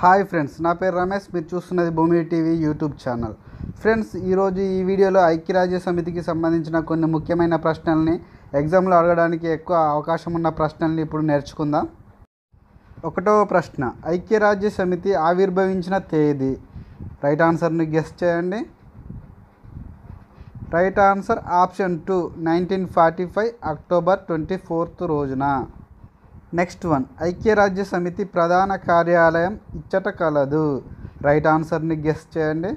hi friends నా పేరు రమేష్ మీరు చూస్తున్నది భూమి టీవీ యూట్యూబ్ ఛానల్ ఫ్రెండ్స్ ఈరోజు ఈ వీడియోలో ఐక్యరాజ్య సమితికి సంబంధించిన కొన్ని ముఖ్యమైన ప్రశ్నల్ని ఎగ్జామ్లో అడగడానికి ఎక్కువ అవకాశం ఉన్న ప్రశ్నల్ని ఇప్పుడు నేర్చుకుందాం ఒకటవ ప్రశ్న ఐక్యరాజ్య సమితి ఆవిర్భవించిన తేదీ రైట్ ఆన్సర్ని గెస్ చేయండి right answer option two nineteen forty five October twenty fourth రోజున నెక్స్ట్ వన్ ఐక్యరాజ్య సమితి ప్రధాన కార్యాలయం ఇచ్చట కలదు రైట్ ఆన్సర్ని గెస్ చేయండి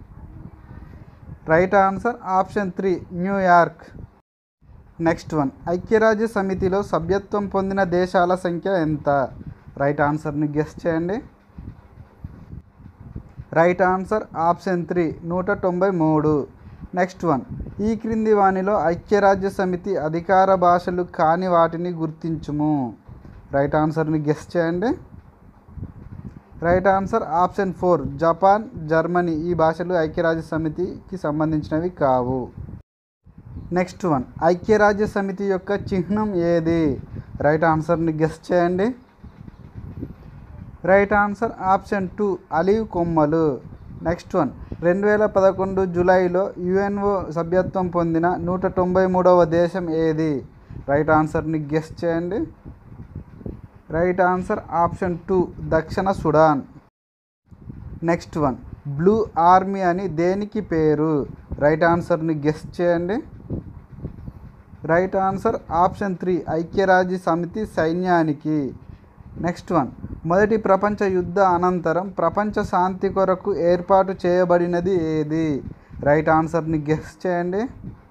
right answer option three New York next one ఐక్యరాజ్య సమితిలో సభ్యత్వం పొందిన దేశాల సంఖ్య ఎంత రైట్ ఆన్సర్ని గెస్ చేయండి రైట్ ఆన్సర్ ఆప్షన్ త్రీ నూట తొంభై మూడు నెక్స్ట్ వన్ ఈ క్రింది వానిలో ఐక్యరాజ్య సమితి అధికార భాషలు కాని వాటిని గుర్తించుము రైట్ ఆన్సర్ని గెస్ చేయండి right answer option four Japan Germany ఈ భాషలు ఐక్యరాజ్య సమితికి సంబంధించినవి కావు నెక్స్ట్ వన్ ఐక్యరాజ్య సమితి యొక్క చిహ్నం ఏది రైట్ ఆన్సర్ని గెస్ చేయండి right answer option two olive కొమ్మలు నెక్స్ట్ వన్ రెండు వేల పదకొండు జూలైలో యుఎన్ఓ సభ్యత్వం పొందిన నూట తొంభై మూడవ దేశం ఏది రైట్ ఆన్సర్ని గెస్ చేయండి రైట్ ఆన్సర్ ఆప్షన్ టూ దక్షిణ Sudan next one blue army అని దేనికి పేరు రైట్ ఆన్సర్ని గెస్ చేయండి రైట్ ఆన్సర్ ఆప్షన్ త్రీ ఐక్యరాజ్య సమితి సైన్యానికి నెక్స్ట్ వన్ మొదటి ప్రపంచ యుద్ధ అనంతరం ప్రపంచ శాంతి కొరకు ఏర్పాటు చేయబడినది ఏది రైట్ ఆన్సర్ని గెస్ చేయండి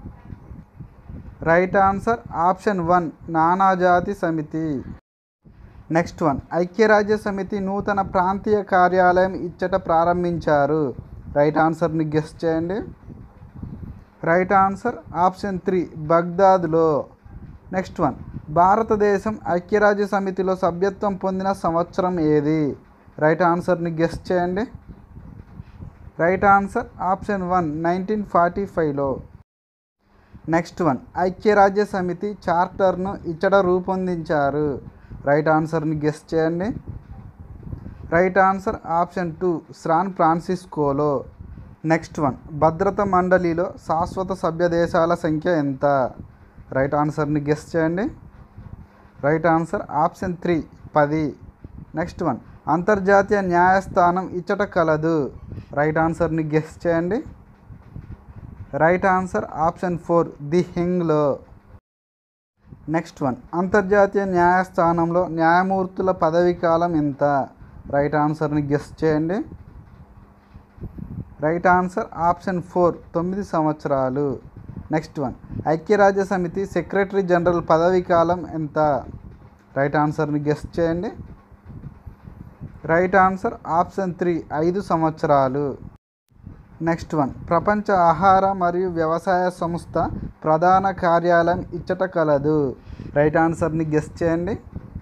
రైట్ ఆన్సర్ ఆప్షన్ వన్ నానాజాతి సమితి నెక్స్ట్ వన్ ఐక్యరాజ్య సమితి నూతన ప్రాంతీయ కార్యాలయం ఇచ్చట ప్రారంభించారు రైట్ ఆన్సర్ని గెస్ చేయండి రైట్ ఆన్సర్ ఆప్షన్ త్రీ బగ్దాద్లో నెక్స్ట్ వన్ భారతదేశం ఐక్యరాజ్య సమితిలో సభ్యత్వం పొందిన సంవత్సరం ఏది రైట్ ఆన్సర్ని గెస్ చేయండి right answer option one nineteen forty ఫైవ్లో నెక్స్ట్ వన్ ఐక్యరాజ్య సమితి చార్టర్ను ఇచ్చట రూపొందించారు రైట్ ఆన్సర్ని గెస్ చేయండి రైట్ ఆన్సర్ ఆప్షన్ టూ శాన్ ఫ్రాన్సిస్కోలో నెక్స్ట్ వన్ భద్రత మండలిలో శాశ్వత సభ్య దేశాల సంఖ్య ఎంత రైట్ ఆన్సర్ని గెస్ చేయండి రైట్ ఆన్సర్ ఆప్షన్ త్రీ పది నెక్స్ట్ వన్ అంతర్జాతీయ న్యాయస్థానం ఇచ్చట కలదు రైట్ ఆన్సర్ని గెస్ చేయండి right answer option four the హింగ్లో నెక్స్ట్ వన్ అంతర్జాతీయ న్యాయస్థానంలో న్యాయమూర్తుల పదవీ కాలం ఎంత రైట్ ఆన్సర్ని గెస్ చేయండి రైట్ ఆన్సర్ ఆప్షన్ ఫోర్ తొమ్మిది సంవత్సరాలు నెక్స్ట్ వన్ ఐక్యరాజ్య సమితి సెక్రటరీ జనరల్ పదవీ కాలం ఎంత రైట్ ఆన్సర్ని గెస్ చేయండి రైట్ ఆన్సర్ ఆప్షన్ త్రీ ఐదు సంవత్సరాలు నెక్స్ట్ వన్ ప్రపంచ ఆహార మరియు వ్యవసాయ సంస్థ ప్రధాన కార్యాలయం ఇచ్చట కలదు రైట్ ఆన్సర్ని గెస్ చేయండి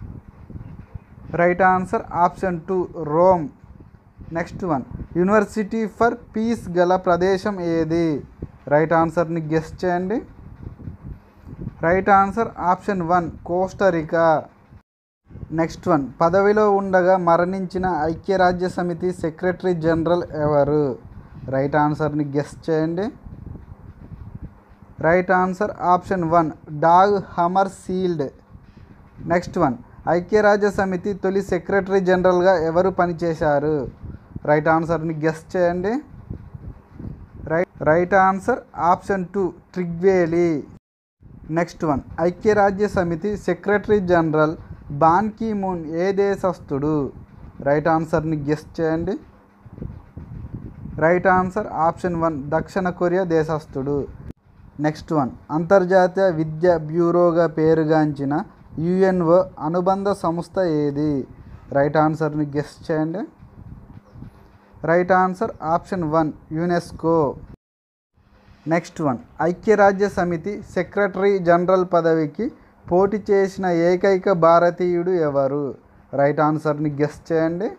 right answer option two Rome next one university for peace గల ప్రదేశం ఏది రైట్ ఆన్సర్ని గెస్ చేయండి right answer option one Costa Rica next one పదవిలో ఉండగా మరణించిన ఐక్యరాజ్య సమితి సెక్రటరీ జనరల్ ఎవరు రైట్ ఆన్సర్ని గెస్ చేయండి right answer option one Dag Hammarskjold next one ఐక్యరాజ్య సమితి తొలి సెక్రటరీ జనరల్గా ఎవరు పనిచేశారు రైట్ ఆన్సర్ని గెస్ చేయండి right right answer option two Trygve Lie next one ఐక్యరాజ్య సమితి secretary general Ban Ki Moon ఏ దేశస్థుడు రైట్ ఆన్సర్ని గెస్ చేయండి రైట్ ఆన్సర్ ఆప్షన్ వన్ దక్షిణ కొరియా దేశస్థుడు నెక్స్ట్ వన్ అంతర్జాతీయ విద్య బ్యూరోగా పేరుగాంచిన యుఎన్ఓ అనుబంధ సంస్థ ఏది రైట్ ఆన్సర్ని గెస్ చేయండి right answer option one UNESCO next one ఐక్యరాజ్య సమితి సెక్రటరీ జనరల్ పదవికి పోటీ చేసిన ఏకైక భారతీయుడు ఎవరు రైట్ ఆన్సర్ని గెస్ చేయండి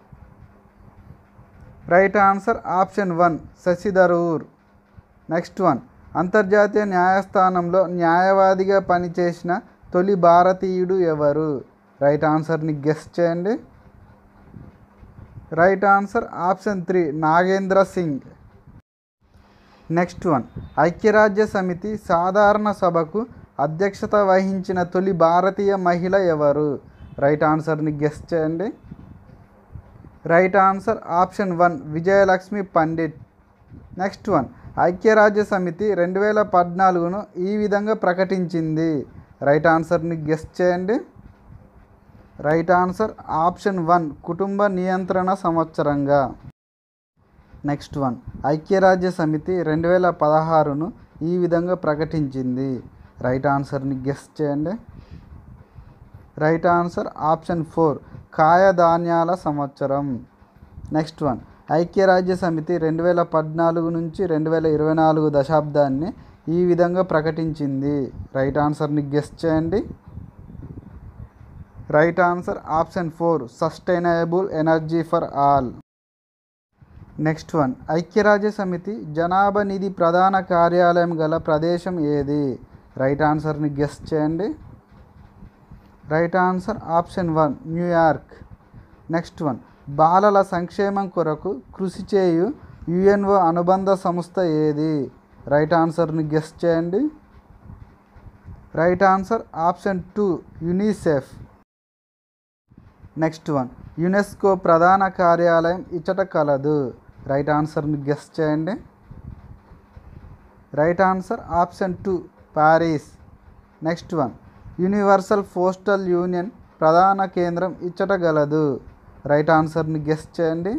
right answer option one Shashi Tharoor next one అంతర్జాతీయ న్యాయస్థానంలో న్యాయవాదిగా పనిచేసిన తొలి భారతీయుడు ఎవరు రైట్ ఆన్సర్ని గెస్ చేయండి right answer option three Nagendra Singh next one ఐక్యరాజ్య సమితి సాధారణ సభకు అధ్యక్షత వహించిన తొలి భారతీయ మహిళ ఎవరు రైట్ ఆన్సర్ని గెస్ చేయండి right answer option one Vijayalakshmi Pandit next one ఐక్యరాజ్య సమితి రెండు వేల పద్నాలుగును ఈ విధంగా ప్రకటించింది రైట్ ఆన్సర్ని గెస్ చేయండి రైట్ ఆన్సర్ ఆప్షన్ వన్ కుటుంబ నియంత్రణ సంవత్సరంగా నెక్స్ట్ వన్ ఐక్యరాజ్య సమితి రెండు వేల పదహారును ఈ విధంగా ప్రకటించింది రైట్ ఆన్సర్ని గెస్ చేయండి రైట్ ఆన్సర్ ఆప్షన్ ఫోర్ కాయధాన్యాల సంవత్సరం నెక్స్ట్ వన్ ఐక్యరాజ్య సమితి రెండు వేల పద్నాలుగు నుంచి రెండు వేల ఇరవై నాలుగు దశాబ్దాన్ని ఈ విధంగా ప్రకటించింది రైట్ ఆన్సర్ని గెస్ చేయండి right answer option four sustainable energy for all next one ఐక్యరాజ్య సమితి జనాభా నిధి ప్రధాన కార్యాలయం గల ప్రదేశం ఏది రైట్ ఆన్సర్ని గెస్ చేయండి right answer option one New York next one బాలల సంక్షేమం కొరకు కృషి చేయు యుఎన్ఓ అనుబంధ సంస్థ ఏది రైట్ ఆన్సర్ని గెస్ చేయండి right answer option two UNICEF next one UNESCO ప్రధాన కార్యాలయం ఇచ్చట కలదు రైట్ ఆన్సర్ని గెస్ చేయండి right answer option two Paris next one universal postal union ప్రధాన కేంద్రం ఇచ్చట గలదు రైట్ ఆన్సర్ని గెస్ చేయండి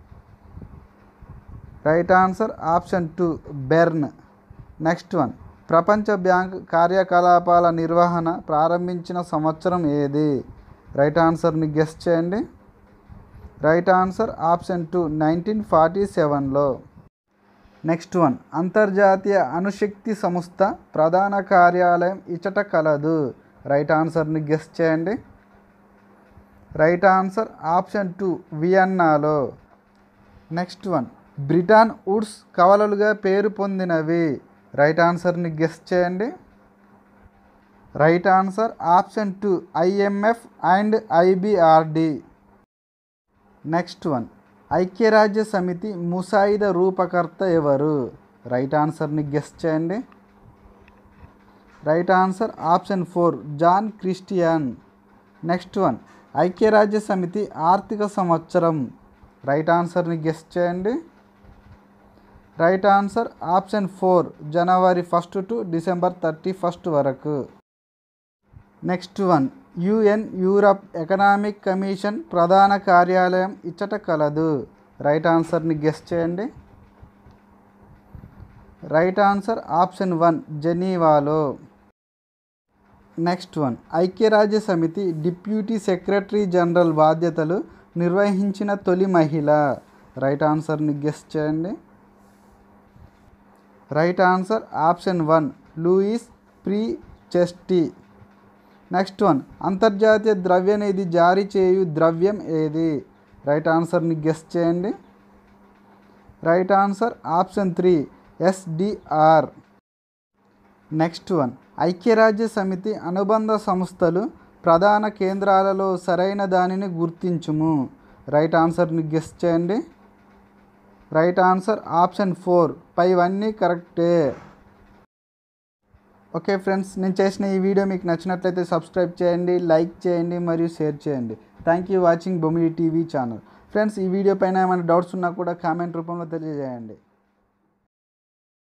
right answer option two Berne next one ప్రపంచ బ్యాంక్ కార్యకలాపాల నిర్వహణ ప్రారంభించిన సంవత్సరం ఏది రైట్ ఆన్సర్ని గెస్ చేయండి right answer option two nineteen forty సెవెన్లో నెక్స్ట్ వన్ అంతర్జాతీయ అణుశక్తి సంస్థ ప్రధాన కార్యాలయం ఇచట కలదు రైట్ ఆన్సర్ని గెస్ చేయండి రైట్ ఆన్సర్ ఆప్షన్ టూ వియన్నాలో నెక్స్ట్ వన్ బ్రిటాన్ వుడ్స్ కవలలుగా పేరు పొందినవి రైట్ ఆన్సర్ని గెస్ చేయండి right answer option two IMF and IBRD next one ఐక్యరాజ్య సమితి ముసాయిదా రూపకర్త ఎవరు రైట్ ఆన్సర్ని గెస్ చేయండి right answer option four Jan Christian next one ఐక్యరాజ్య సమితి ఆర్థిక సంవత్సరం రైట్ ఆన్సర్ని గెస్ చేయండి రైట్ ఆన్సర్ ఆప్షన్ ఫోర్ జనవరి first to December thirty first వరకు next one UN Europe economic commission ప్రధాన కార్యాలయం ఇచ్చట కలదు రైట్ ఆన్సర్ని గెస్ చేయండి రైట్ ఆన్సర్ ఆప్షన్ వన్ జెనీవాలో నెక్స్ట్ వన్ ఐక్యరాజ్య సమితి డిప్యూటీ సెక్రటరీ జనరల్ బాధ్యతలు నిర్వహించిన తొలి మహిళ రైట్ ఆన్సర్ని గెస్ చేయండి right answer option one Louise Frechette next one అంతర్జాతీయ ద్రవ్యనిధి జారీ చేయు ద్రవ్యం ఏది రైట్ ఆన్సర్ని గెస్ చేయండి right answer option three SDR next one ఐక్యరాజ్య సమితి అనుబంధ సంస్థలు ప్రధాన కేంద్రాలలో సరైన దానిని గుర్తించుము రైట్ ఆన్సర్ని గెస్ చేయండి రైట్ ఆన్సర్ ఆప్షన్ ఫోర్ పైవన్నీ కరెక్టే ఓకే ఫ్రెండ్స్ నేను చేసిన ఈ వీడియో మీకు నచ్చినట్లయితే సబ్స్క్రైబ్ చేయండి లైక్ చేయండి మరియు షేర్ చేయండి thank you watching Bomidi TV channel friends ఈ వీడియో పైన ఏమైనా డౌట్స్ ఉన్నా కూడా కామెంట్ రూపంలో తెలియజేయండి